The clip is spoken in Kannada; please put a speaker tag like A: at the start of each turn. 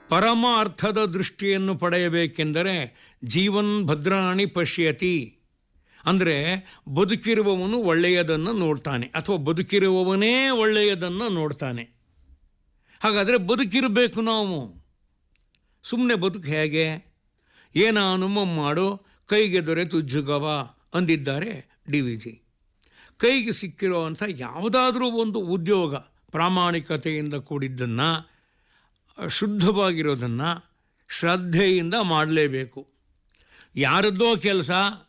A: ಪರಮ ಅರ್ಥದ ದೃಷ್ಟಿಯನ್ನು ಪಡೆಯಬೇಕೆಂದರೆ ಜೀವನ್ ಭದ್ರಾಣಿ ಪಶ್ಯತಿ ಅಂದರೆ ಬದುಕಿರುವವನು ಒಳ್ಳೆಯದನ್ನು ನೋಡ್ತಾನೆ ಅಥವಾ ಬದುಕಿರುವವನೇ ಒಳ್ಳೆಯದನ್ನು ನೋಡ್ತಾನೆ ಹಾಗಾದರೆ ಬದುಕಿರಬೇಕು ನಾವು ಸುಮ್ಮನೆ ಬದುಕು ಹೇಗೆ ಏನಾನುಮ ಮಾಡು ಕೈಗೆ ದೊರೆತು ಜುಗವ ಅಂದಿದ್ದಾರೆ ಡಿ ವಿ ಜಿ ಕೈಗೆ ಸಿಕ್ಕಿರುವಂಥ ಯಾವುದಾದ್ರೂ ಒಂದು ಉದ್ಯೋಗ ಪ್ರಾಮಾಣಿಕತೆಯಿಂದ ಕೂಡಿದ್ದನ್ನು ಶುದ್ಧವಾಗಿರೋದನ್ನು ಶ್ರದ್ಧೆಯಿಂದ ಮಾಡಲೇಬೇಕು ಯಾರದ್ದೋ ಕೆಲಸ